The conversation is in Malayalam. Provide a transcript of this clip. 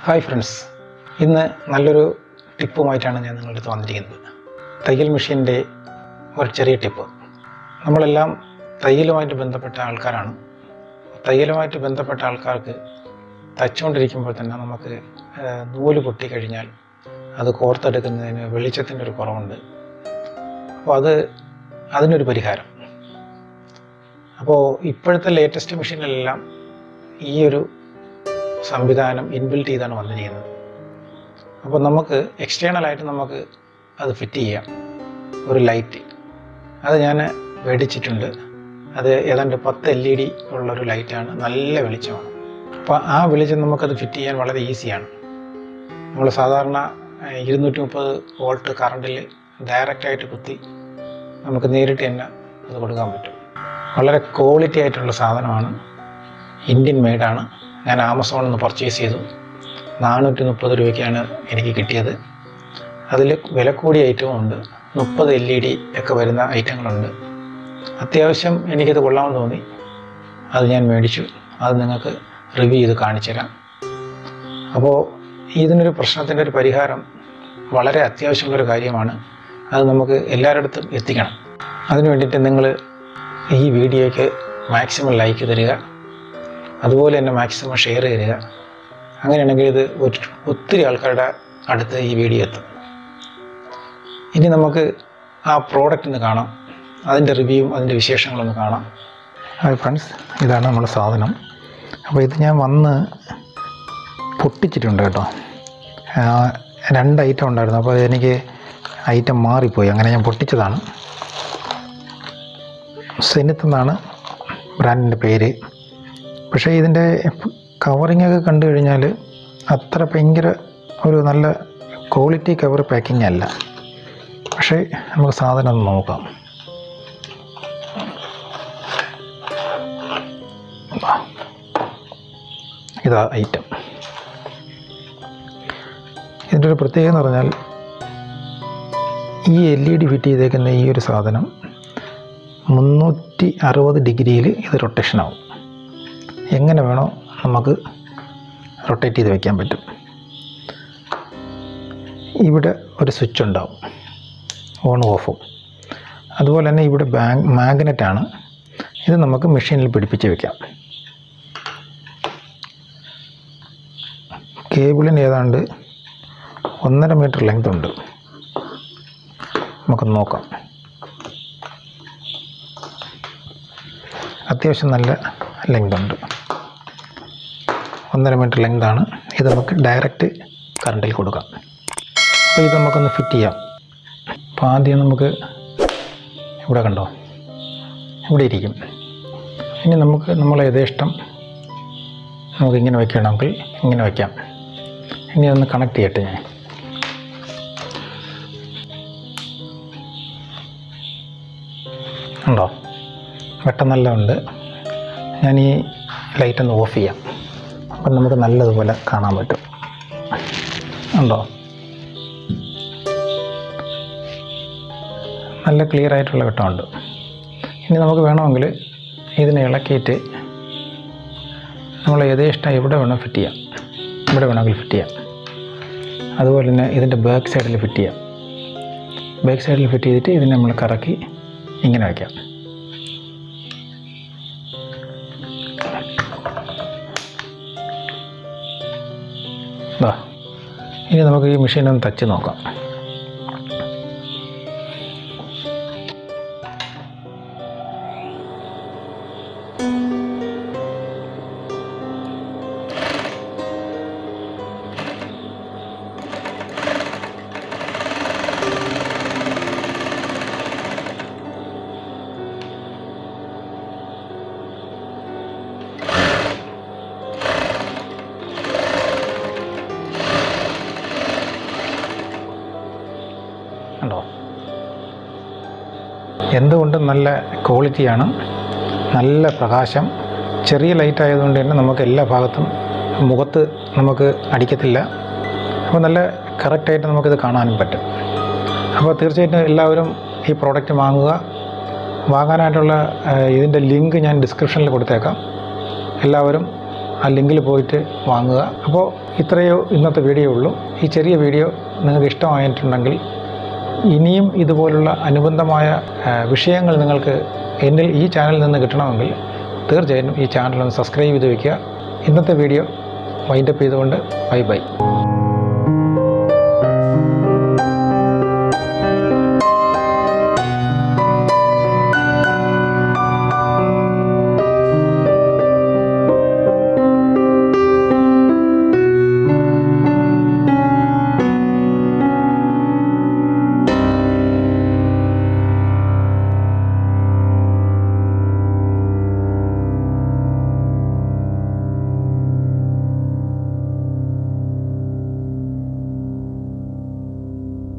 ഹായ് ഫ്രണ്ട്സ് ഇന്ന് നല്ലൊരു ടിപ്പുമായിട്ടാണ് ഞാൻ നിങ്ങളുടെ അടുത്ത് വന്നിരിക്കുന്നത് തയ്യൽ മെഷീൻ്റെ ഒരു ചെറിയ ടിപ്പ് നമ്മളെല്ലാം തയ്യലുമായിട്ട് ബന്ധപ്പെട്ട ആൾക്കാരാണ് തയ്യലുമായിട്ട് ബന്ധപ്പെട്ട ആൾക്കാർക്ക് തച്ചുകൊണ്ടിരിക്കുമ്പോൾ തന്നെ നമുക്ക് ആ, നൂല് പൊട്ടിക്കഴിഞ്ഞാൽ അത് കോർത്തെടുക്കുന്നതിന് വെളിച്ചത്തിൻ്റെ ഒരു കുറവുണ്ട് അപ്പോൾ അത് അതിനൊരു പരിഹാരം അപ്പോൾ ഇപ്പോഴത്തെ ലേറ്റസ്റ്റ് മെഷീനിലെല്ലാം ഈ ഒരു സംവിധാനം ഇൻബിൽറ്റ് ചെയ്താണ് വന്നിരിക്കുന്നത് അപ്പോൾ നമുക്ക് എക്സ്റ്റേണലായിട്ട് നമുക്ക് അത് ഫിറ്റ് ചെയ്യാം ഒരു ലൈറ്റ് അത് ഞാൻ മേടിച്ചിട്ടുണ്ട് അത് ഏതാണ്ട് പത്ത് എൽ ഇ ഡി ഉള്ളൊരു ലൈറ്റാണ് നല്ല വെളിച്ചമാണ് അപ്പോൾ ആ വെളിച്ചം നമുക്കത് ഫിറ്റ് ചെയ്യാൻ വളരെ ഈസിയാണ് നമ്മൾ സാധാരണ ഏഹ്, ഇരുന്നൂറ്റി മുപ്പത് വോൾട്ട് കറണ്ടിൽ ഡയറക്റ്റായിട്ട് കുത്തി നമുക്ക് നേരിട്ട് തന്നെ അത് കൊടുക്കാൻ പറ്റും വളരെ ക്വാളിറ്റി ആയിട്ടുള്ള സാധനമാണ് ഇന്ത്യൻ മെയ്ഡാണ് ഞാൻ ആമസോണിൽ നിന്ന് പർച്ചേസ് ചെയ്തു നാനൂറ്റി മുപ്പത് രൂപയ്ക്കാണ് എനിക്ക് കിട്ടിയത് അതിൽ വില കൂടിയ ഐറ്റവും ഉണ്ട് മുപ്പത് എൽ ഇ ഡി ഒക്കെ വരുന്ന ഐറ്റങ്ങളുണ്ട് അത്യാവശ്യം എനിക്കത് കൊള്ളാമെന്ന് തോന്നി അത് ഞാൻ മേടിച്ചു അത് നിങ്ങൾക്ക് റിവ്യൂ ചെയ്ത് കാണിച്ചു തരാം അപ്പോൾ ഇതിനൊരു പ്രശ്നത്തിൻ്റെ ഒരു പരിഹാരം വളരെ അത്യാവശ്യമുള്ളൊരു കാര്യമാണ് അത് നമുക്ക് എല്ലാവരുടെ എത്തിക്കണം അതിന് വേണ്ടിയിട്ട് നിങ്ങൾ ഈ വീഡിയോയ്ക്ക് മാക്സിമം ലൈക്ക് തരിക അതുപോലെ തന്നെ മാക്സിമം ഷെയർ തരിക അങ്ങനെയാണെങ്കിൽ ഇത് ഒരു ഒത്തിരി ആൾക്കാരുടെ അടുത്ത് ഈ വീഡിയോ എത്തും ഇനി നമുക്ക് ആ പ്രോഡക്റ്റ് ഒന്ന് കാണാം അതിൻ്റെ റിവ്യൂവും അതിൻ്റെ വിശേഷങ്ങളൊന്ന് കാണാം ഹായ് ഫ്രണ്ട്സ് ഇതാണ് നമ്മുടെ സാധനം അപ്പോൾ ഇത് ഞാൻ വന്ന് പൊട്ടിച്ചിട്ടുണ്ട് കേട്ടോ ആ, രണ്ട് ഐറ്റം ഉണ്ടായിരുന്നു അപ്പോൾ എനിക്ക് ഐറ്റം മാറിപ്പോയി അങ്ങനെ ഞാൻ പൊട്ടിച്ചതാണ് സെനിത്ത് എന്നാണ് ബ്രാൻഡിൻ്റെ പേര് പക്ഷേ ഇതിൻ്റെ കവറിങ് ഒക്കെ കണ്ടു കഴിഞ്ഞാൽ അത്ര ഭയങ്കര ഒരു നല്ല ക്വാളിറ്റി കവർ പാക്കിംഗ് അല്ല പക്ഷേ നമുക്ക് സാധനം ഒന്ന് നോക്കാം ആ. ഇതാ ഐറ്റം ഇതിൻ്റെ ഒരു പ്രത്യേകത എന്ന് പറഞ്ഞാൽ ഈ എൽ ഇ ഡി ഫിറ്റ് ചെയ്തേക്കുന്ന ഈ ഒരു സാധനം മുന്നൂറ്റി അറുപത് ഡിഗ്രിയിൽ ഇത് റൊട്ടേഷൻ ആവും എങ്ങനെ വേണോ നമുക്ക് റൊട്ടേറ്റ് ചെയ്ത് വെക്കാൻ പറ്റും ഇവിടെ ഒരു സ്വിച്ച് ഉണ്ടാവും ഓണും ഓഫും അതുപോലെ തന്നെ ഇവിടെ ബാങ്ക് മാഗ്നറ്റാണ് ഇത് നമുക്ക് മെഷീനിൽ പിടിപ്പിച്ച് വെക്കാം കേബിളിന് ഏതാണ്ട് ഒന്നര മീറ്റർ ലെങ്ത് ഉണ്ട് നമുക്ക് നോക്കാം അത്യാവശ്യം നല്ല ലെങ്ത് ഉണ്ട് ഒന്നര മീറ്റർ ലെങ്താണ് ഇത് നമുക്ക് ഡയറക്റ്റ് കറണ്ടിൽ കൊടുക്കാം അപ്പോൾ ഇത് നമുക്കൊന്ന് ഫിറ്റ് ചെയ്യാം അപ്പോൾ ആദ്യം നമുക്ക് ഇവിടെ കണ്ടോ ഇവിടെ ഇരിക്കും ഇനി നമുക്ക് നമ്മളെ യഥേഷ്ടം നമുക്ക് ഇങ്ങനെ വയ്ക്കണമെങ്കിൽ ഇങ്ങനെ വയ്ക്കാം ഇനി ഒന്ന് കണക്ട് ചെയ്യട്ടെ ഞാൻ ഉണ്ടോ വെട്ടം നല്ല ഉണ്ട് ഞാൻ ഈ ലൈറ്റ് ഒന്ന് ഓഫ് ചെയ്യാം അപ്പം നമുക്ക് നല്ലതുപോലെ കാണാൻ പറ്റും ഉണ്ടോ നല്ല ക്ലിയർ ആയിട്ടുള്ള വെട്ടമുണ്ട് ഇനി നമുക്ക് വേണമെങ്കിൽ ഇതിനെ ഇളക്കിയിട്ട് നമ്മൾ യഥേഷ്ടം എവിടെ വേണോ ഫിറ്റ് ചെയ്യാം ഇവിടെ വേണമെങ്കിൽ ഫിറ്റ് ചെയ്യാം അതുപോലെ തന്നെ ഇതിൻ്റെ ബാക്ക് സൈഡിൽ ഫിറ്റ് ചെയ്യാം ബാക്ക് സൈഡിൽ ഫിറ്റ് ചെയ്തിട്ട് ഇതിനെ നമ്മൾ കറക്കി ഇങ്ങനെ വയ്ക്കാം ദാ ഇനി നമുക്ക് ഈ മെഷീൻ ഒന്ന് തച്ച് നോക്കാം ഉണ്ടോ എന്തുകൊണ്ടും നല്ല ക്വാളിറ്റിയാണ് നല്ല പ്രകാശം ചെറിയ ലൈറ്റ് ആയതുകൊണ്ട് തന്നെ നമുക്ക് എല്ലാ ഭാഗത്തും മുഖത്ത് നമുക്ക് അടിക്കത്തില്ല അപ്പോൾ നല്ല കറക്റ്റായിട്ട് നമുക്കിത് കാണാനും പറ്റും അപ്പോൾ തീർച്ചയായിട്ടും എല്ലാവരും ഈ പ്രോഡക്റ്റ് വാങ്ങുക വാങ്ങാനായിട്ടുള്ള ഏഹ്, ഇതിൻ്റെ ലിങ്ക് ഞാൻ ഡിസ്ക്രിപ്ഷനിൽ കൊടുത്തേക്കാം എല്ലാവരും ആ ലിങ്കിൽ പോയിട്ട് വാങ്ങുക അപ്പോൾ ഇത്രയോ ഇന്നത്തെ വീഡിയോ ഉള്ളൂ ഈ ചെറിയ വീഡിയോ നിങ്ങൾക്ക് ഇഷ്ടമായിട്ടുണ്ടെങ്കിൽ ഇനിയും ഇതുപോലുള്ള അനുബന്ധമായ ആ, വിഷയങ്ങൾ നിങ്ങൾക്ക് എന്നിൽ ഈ ചാനലിൽ നിന്ന് കിട്ടണമെങ്കിൽ തീർച്ചയായും ഈ ചാനൽ ഒന്ന് സബ്സ്ക്രൈബ് ചെയ്ത് വയ്ക്കുക ഇന്നത്തെ വീഡിയോ വൈൻഡപ്പ് ചെയ്തുകൊണ്ട് ബൈ ബൈ